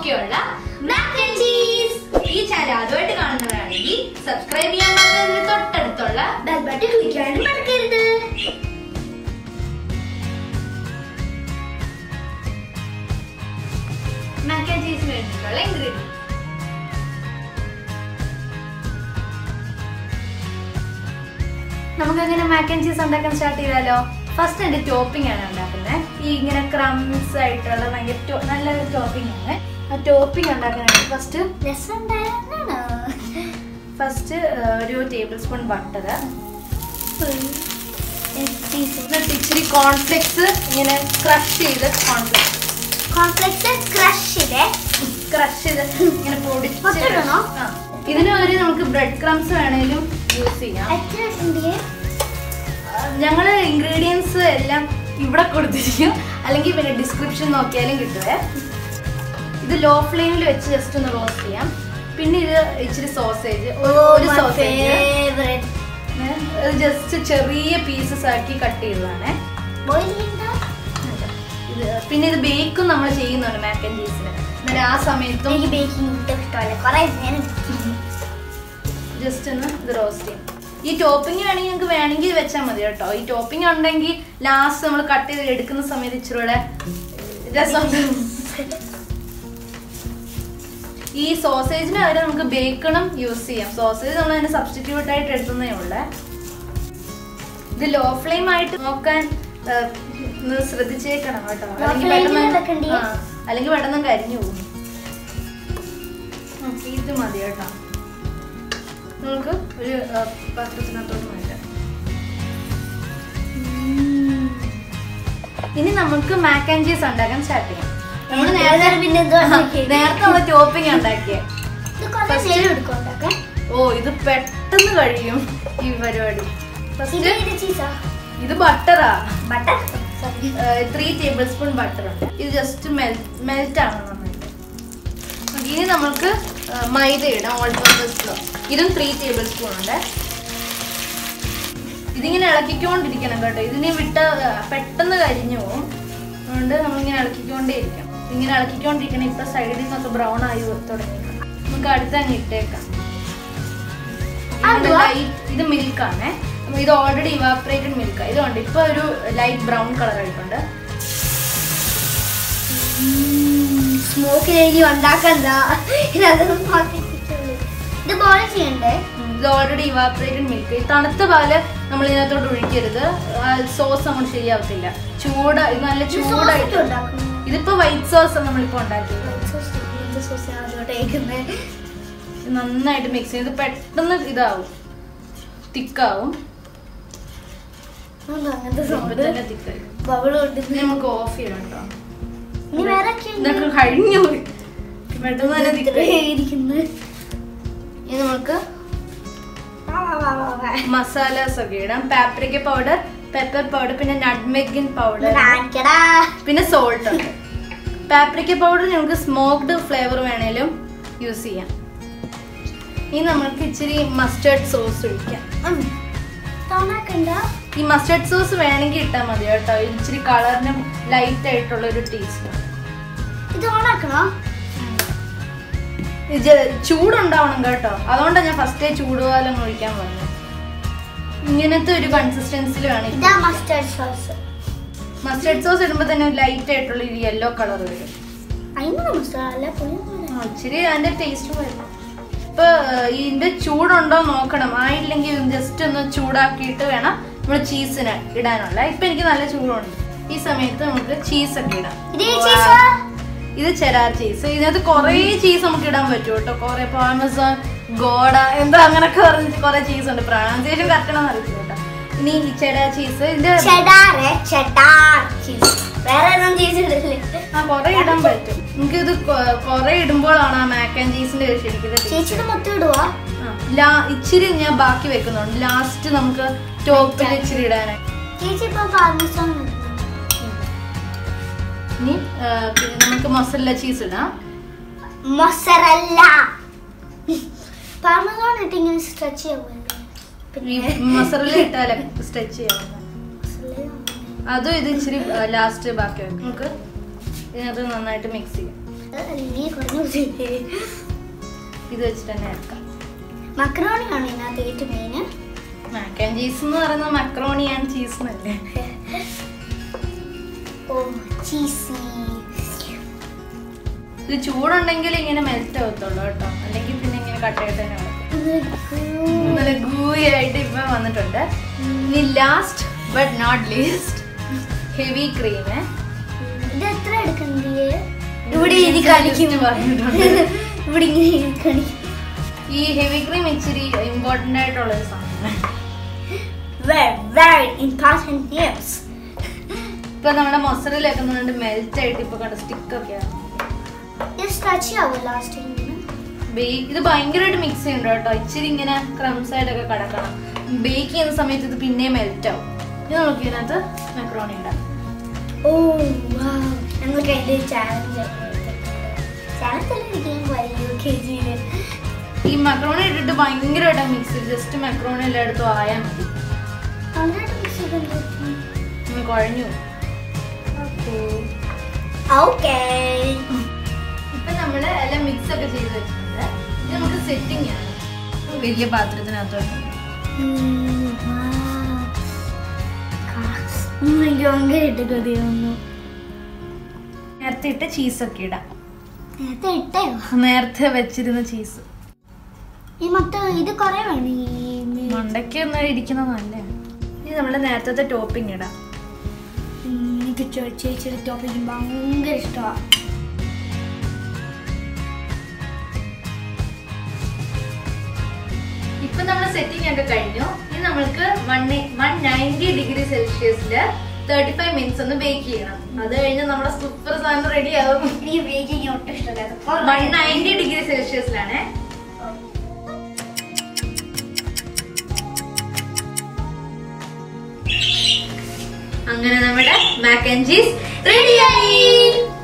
ഒക്കെയുള്ള mac and cheese. ഈ channel ആദ്യമായിട്ട് കാണുന്നവരാണെങ്കിൽ സബ്സ്ക്രൈബ് ചെയ്യാൻ മറക്കരുത് തൊട്ടടുത്തുള്ള ബെൽ ബട്ടൺ ക്ലിക്കാനും മറക്കരുത് mac and cheese വേണ്ടിയിട്ടുള്ള ഇൻഗ്രീഡിയൻസ് നമുക്ക് അങ്ങനെ മാക്ക് ആൻഡ് ചീസ് ഉണ്ടാക്കാൻ സ്റ്റാർട്ട് ചെയ്താലോ ഫസ്റ്റ് എന്റെ ടോപ്പിംഗ് ആണ് ഉണ്ടാക്കുന്നത് ഈ ഇങ്ങനെ ക്രംസ് ആയിട്ടുള്ള ഭയങ്കര ടോ- നല്ല ടോപ്പിംഗ് ആണ് ആ ടോപ്പിംഗ് ഉണ്ടാക്കാനായിട്ട് ഫസ്റ്റ് രസം ഉണ്ടായിരുന്നാണോ ഫസ്റ്റ് ഒരു ടേബിൾ സ്പൂൺ ബട്ടർ എന്നിട്ട് ഇച്ചിരി കോൺഫ്ലെക്സ് ഇങ്ങനെ ക്രഷ് ചെയ്ത് കോൺഫ്ലെക്സ് കോംപ്ലക്സ് ക്രഷിലെ ക്രഷ് ചെയ്ത് ഇങ്ങനെ പൊടിച്ച് മൊത്തം ഇടണോ? ആ. ഇതിന് പകരം നമുക്ക് ബ്രെഡ് ക്രംസ് വേണേലും യൂസ് ചെയ്യാം എത്ര ഉണ്ട് ഞങ്ങള് ഇൻഗ്രീഡിയൻസ് എല്ലാം ഇവിടെ കൊടുത്തിരിക്കും അല്ലെങ്കിൽ പിന്നെ ഡിസ്ക്രിപ്ഷൻ നോക്കിയാലും കിട്ടുവേ ഇത് ലോ ഫ്ലെയിമിൽ വെച്ച് ജസ്റ്റ് ഒന്ന് റോസ്റ്റ് ചെയ്യാം പിന്നെ ഇത് ഇച്ചിരി സോസേജ് ഒരു സോസേജ് ജസ്റ്റ് ചെറിയ പീസസ് ആക്കി കട്ട് ചെയ്തതാണേ ഇത് പിന്നെ ഇത് ബേക്കും നമ്മൾ ചെയ്യുന്നുണ്ട് മാക്ക് ആൻഡ് ചീസിന് എന്നിട്ട് ആ സമയത്തും എനിക്ക് ബേക്കിംഗ് ഇഷ്ടമല്ല കുറെ നേരം ജസ്റ്റ് ഒന്ന് ഇത് റോസ്റ്റ് ചെയ്യും ഈ ടോപ്പിംഗ് വേണമെങ്കിൽ നിങ്ങൾക്ക് വേണമെങ്കിൽ വെച്ചാൽ മതി കേട്ടോ ഈ ടോപ്പിംഗ് ഉണ്ടെങ്കിൽ ലാസ്റ്റ് നമ്മൾ കട്ട് ചെയ്ത് എടുക്കുന്ന സമയത്ത് ഇച്ചിരി കൂടെ രസം ഈ സോസേജിന് പകരം നമുക്ക് ബേക്കണും യൂസ് ചെയ്യാം സോസേജ് നമ്മൾ അതിന് സബ്സ്റ്റിറ്റ്യൂട്ട് ആയിട്ട് എടുക്കുന്നേ ഉള്ളേ ഇത് ലോ ഫ്ലെയിം ആയിട്ട് നോക്കാൻ ആ, ഒന്ന് ശ്രദ്ധിച്ചേക്കണം കേട്ടോ Low അല്ലെങ്കിൽ flame ല് പെട്ടെന്ന് വെക്കണ്ടേ? ആ, അല്ലെങ്കിൽ പെട്ടെന്ന് കരിഞ്ഞു പോകും ഓക്കെ ഇത് മതി കേട്ടോ നമുക്ക് ഒരു ആ, പാത്രത്തിനകത്തോട്ട് മാറ്റാം ഇനി നമുക്ക് മാക്ക് ആൻഡ് ചീസ് ഉണ്ടാക്കാൻ സ്റ്റാർട്ട് ചെയ്യാം നമ്മള് നേരത്തെ പിന്നെ എന്തോ നേരത്തെ നമ്മൾ ടോപ്പിംഗ് ഉണ്ടാക്കിയേ ഇത് കുറെ First- നേരം എടുക്കും ഉണ്ടാക്കാൻ ഓ ഇത് പെട്ടെന്ന് കഴിയും ഈ പരിപാടി ഇത് ഫസ്റ്റ് ഇത് ചീസാ ഇത് ബട്ടറാ butter sorry three tablespoon butter ഉണ്ട് ഇത് ജസ്റ്റ് മെൽറ്റ് ആണ് നന്നായിട്ട് Okay, ഇനി നമുക്ക് ആ, മൈദ ഇടാം ഓൾ പർപ്പസ് ഫ്ലോ ഇതും ത്രീ ടേബിൾ സ്പൂൺ ഉണ്ട് ഇതിങ്ങനെ ഇളക്കിക്കൊണ്ടിരിക്കണം കേട്ടോ ഇതിനെ വിട്ട് ആ, പെട്ടെന്ന് കരിഞ്ഞു പോകും അതുകൊണ്ട് നമ്മളിങ്ങനെ ഇളക്കിക്കൊണ്ടേയിരിക്കണം ഇങ്ങനെ ഇളക്കിക്കൊണ്ടിരിക്കണം ഇപ്പൊ സൈഡിൽ നിന്നൊക്കെ ബ്രൗൺ ആയി തുടങ്ങിയിരിക്കണം നമുക്ക് അടുത്ത് അങ്ങ് ഇട്ടേക്കാം അതുവാ? ലൈറ്റ് ഇത് മിൽക്കാണേ ഇത് ഓൾറെഡി ഇവാപ്പറേറ്റഡ് മിൽക്ക് ഇതുകൊണ്ട് ഇപ്പൊ ഒരു ലൈറ്റ് ബ്രൗൺ കളർ ആയിട്ടുണ്ട് സ്മോക്ക് ഇനി ഉണ്ടാക്കണ്ട ഇതൊന്നും പാത്തിപ്പിച്ചുള്ളൂ. ഇത് പോലെ ചെയ്യണ്ടേ ഇത് ഓൾറെഡി ഇവാപ്പറേറ്റഡ് മിൽക്ക് ഈ തണുത്ത പാല് നമ്മൾ ഇതിനകത്തോട്ട് ഒഴിക്കരുത് സോസ് അങ്ങോട്ട് ശരിയാവത്തില്ല ചൂട് ഇത് നല്ല ഇത് sauce ചൂടായിട്ട് ഒക്കെ ഉണ്ടാക്കുന്നു. ഇതിപ്പോ വൈറ്റ് സോസ് നമ്മളിപ്പോ ഉണ്ടാക്കിയത് എന്ത് sauce-ആ അതിലോട്ട് ഒഴിക്കുന്നെ? ഇത് നന്നായിട്ട് മിക്സ് ചെയ്ത് പെട്ടെന്ന് ഇതാവും തിക്കാവും എന്താ അങ്ങനത്തെ ഇപ്പൊ sound? തന്നെ തിക്കായി bubble കൊണ്ട് ഇനി നമുക്ക് ഓഫ് ചെയ്യണം കേട്ടോ ഇനി വേറെ ഒക്കെ ഉണ്ട്. ഇതൊക്കെ കഴിഞ്ഞു പോയി. പെട്ടെന്ന് തന്നെ ഇത്രേ തിക്കായി ഇരിക്കുന്നു. ഇനി നമുക്ക് വാ, വാ, വാ, വാ, വാ. മസാലാസ് ഒക്കെ ഇടാം പാപ്രിക്ക പൗഡർ പെപ്പർ പൗഡർ പിന്നെ നട്ട്മെഗിൻ പൗഡർ കാണിക്കടാ. പിന്നെ സോൾട്ട് ഉണ്ട് പാപ്രിക്ക പൗഡർ നമുക്ക് സ്മോക്ഡ് ഫ്ലേവർ വേണേലും യൂസ് ചെയ്യാം ഇനി നമുക്ക് ഇച്ചിരി മസ്റ്റേർഡ് സോസ് ഒഴിക്കാം ഉം. തോന്നാക്കണ്ട. ഈ മസ്റ്റേർഡ് സോസ് വേണമെങ്കിൽ ഇട്ടാൽ മതി കേട്ടോ ഇച്ചിരി കളറിനും ലൈറ്റ് ആയിട്ടുള്ള ഒരു ടേസ്റ്റ് ഇത് ഓണാക്കണോ ചൂടുണ്ടാവണം കേട്ടോ അതുകൊണ്ടാണ് ഞാൻ ഫസ്റ്റേ ചൂടുകാലം ഒഴിക്കാൻ പറഞ്ഞത് ഇങ്ങനത്തെ ഒരു കൺസിസ്റ്റൻസിൽ വേണം ഇതാ മസ്റ്റർഡ് സോസ് മസ്റ്റേർഡ് സോസ് ഇടുമ്പോൾ തന്നെ ലൈറ്റ് ആയിട്ടുള്ള ഒരു യെല്ലോ കളർ വരും അതിന് മസ്റ്റർഡ് അല്ല പുളി പോലെ. ആ, ഇച്ചിരി അതിന്റെ ടേസ്റ്റ് വരും ഇപ്പൊ ഏഹ്, ഇതിന്റെ ചൂടുണ്ടോ നോക്കണം ആയില്ലെങ്കിൽ ജസ്റ്റ് ഒന്ന് ചൂടാക്കിയിട്ട് വേണം നമ്മൾ ചീസിന് ഇടാനുള്ള ഇപ്പൊ എനിക്ക് നല്ല ചൂടുണ്ട് ഈ സമയത്ത് നമുക്ക് ചീസ് ഒക്കെ ഇടാം ഇത് Wow. ചീസാ? ഇത് ചെറാർ ചീസ് ഇതിനകത്ത് കുറേ ചീസ് നമുക്ക് ഇടാൻ പറ്റും കേട്ടോ കുറെ പാമസോൺ ഗോഡ എന്താ അങ്ങനൊക്കെ പറഞ്ഞിട്ട് കുറെ ചീസ് ഉണ്ട് പ്രൊണൗൺസിയേഷൻ കറക്റ്റ് ആണെന്ന് അറിയില്ല കേട്ടോ ഇനി ഈ ചെടാർ ചീസ് ഇതിന്റെ ചെഡാറ് ചെഡാർ ചീസ് വേറെ ഒന്നും ചീസ് ഇടില്ലേ ആ കുറെ ഇടാൻ പറ്റും നമുക്ക് ഇത് കുറെ ഇടുമ്പോഴാണ് ആ മാക്ക് ആൻഡ് ചീസിന്റെ ശരിക്കും ചേച്ചിക്ക് മൊത്തം ഇടുവാ ആ, ലാ- ഇച്ചിരി ഞാൻ ബാക്കി വെക്കുന്നുണ്ട് ലാസ്റ്റ് നമുക്ക് ടോപ്പിൽ ഇച്ചിരി ഇടാനായി ചേച്ചി ഇപ്പൊ പാർമസോൺ ഇനി ആ, പിന്നെ നമുക്ക് മൊസല്ല ചീസ് ഇടാം മൊസറല്ല പാർമസോൺ ഇട്ട് ഇങ്ങനെ സ്ട്രെച്ച് ചെയ്യാൻ ഈ മൊസറല്ല ഇട്ടാലേ സ്ട്രെച്ച് ചെയ്യാം അതും ഇത് ഇച്ചിരി ലാസ്റ്റ് ബാക്കി വെക്കും നമുക്ക് ഇതിനകത്ത് നന്നായിട്ട് മിക്സ് ചെയ്യാം നീ കുറഞ്ഞു ഇത് വെച്ചിട്ട് തന്നെ എടുക്കാം മക്രോണിയാണ് ഇതിനകത്ത് ഏറ്റവും മെയിൻ മാക്ക് ആൻഡ് ചീസ് എന്ന് പറയുന്നത് മക്രോണി ആൻഡ് ചീസ് എന്നല്ലേ ഓ ചീസി ഇത് ചൂടുണ്ടെങ്കിൽ ഇങ്ങനെ മെൽറ്റ് ആവത്തുള്ളൂ കേട്ടോ അല്ലെങ്കിൽ പിന്നെ ഇങ്ങനെ കട്ടയിട്ട് തന്നെ കിടക്കും നല്ല ഗൂയി ആയിട്ട് ഇപ്പൊ വന്നിട്ടുണ്ട് ഇനി last but not least heavy cream ഇത് എത്ര എടുക്കണ്ടേ ഇവിടെ ഇനി കാണിക്കുന്നു പറഞ്ഞിട്ടുണ്ട് ഇവിടെ ഇങ്ങനെ എഴുതി കാണിക്കും ഈ ഹെവി ക്രീം ഇച്ചിരി ഇമ്പോർട്ടന്റ് ആയിട്ടുള്ള ഒരു സാധനമാണ് very very important news ഇപ്പൊ നമ്മുടെ മൊസറിലൊക്കെ നിന്നുകൊണ്ട് മെൽറ്റ് ആയിട്ട് ഇപ്പൊ കണ്ട സ്റ്റിക്ക് ഒക്കെയാണ് ഇത് ടച്ച് ആവും ലാസ്റ്റ് ബേക്ക് ഇത് ഭയങ്കരമായിട്ട് മിക്സ് ചെയ്യുന്നുണ്ട് കേട്ടോ ഇച്ചിരി ഇങ്ങനെ ക്രംസ് ആയിട്ടൊക്കെ കിടക്കണം ബേക്ക് ചെയ്യുന്ന സമയത്ത് ഇത് പിന്നെ മെൽറ്റ് ആവും ഇത് നമുക്ക് ഇതിനകത്ത് മെക്രോണി ഇടാം ഓ വാവ് ഞങ്ങൾക്ക് അതിന്റെ ചാലഞ്ച് ചാലഞ്ച് ഇരിക്കും യു കെ ജിയില് ഈ മക്രോണി ഇട്ടിട്ട് ഭയങ്കരമായിട്ട് മിക്സ് ചെയ്ത് ജസ്റ്റ് മക്രോണി എല്ലായിടത്തും ആയാൽ മതി നന്നായിട്ട് മിക്സ് ചെയ്തിട്ടുണ്ട് ഒന്ന് കുഴഞ്ഞു ഓക്കേ ഇപ്പൊ നമ്മള് എല്ലാം മിക്സ് ഒക്കെ ചെയ്ത് വെച്ചിട്ടുണ്ട് ഇത് നമുക്ക് സെറ്റിംഗ് ആണ് വലിയ പാത്രത്തിനകത്ത് വെക്കണം. എനിക്ക് ഭയങ്കരമായിട്ട് കൊതിയൊന്നു നേരത്തെ ഇട്ട ചീസൊക്കെ ഇടാം നേരത്തെ ഇട്ടയോ നേരത്തെ വെച്ചിരുന്ന ചീസ് ഈ മൊത്തം ഇത് കൊറേ വേണം ഈ മണ്ടയ്ക്ക് ഒന്ന് ഇരിക്കുന്നത് നല്ലതാണ് ഇനി നമ്മള് നേരത്തെ ടോപ്പിംഗ് ഇടാം ഉം, എനിക്ക് ചേ- ചേച്ചിയുടെ ടോപ്പിക്ക് ഭയങ്കര ഇഷ്ടമാണ് ഇപ്പൊ നമ്മൾ സെറ്റിംഗ് ഒക്കെ കഴിഞ്ഞു ഇനി നമ്മൾക്ക് വൺ വൺ നയൻറ്റി ഡിഗ്രി സെൽഷ്യസില് തേർട്ടി ഫൈവ് മിനിറ്റ്സ് ഒന്ന് ബേക്ക് ചെയ്യണം അത് കഴിഞ്ഞ് നമ്മുടെ സൂപ്പർ സാധനം റെഡി ആവും എനിക്ക് ബേക്കിങ് ഒട്ടും ഇഷ്ടമല്ല വൺ നയൻറ്റി ഡിഗ്രി സെൽഷ്യസിലാണ് അങ്ങനെ നമ്മുടെ മാക്ക് ആൻഡ് ചീസ് റെഡിയായി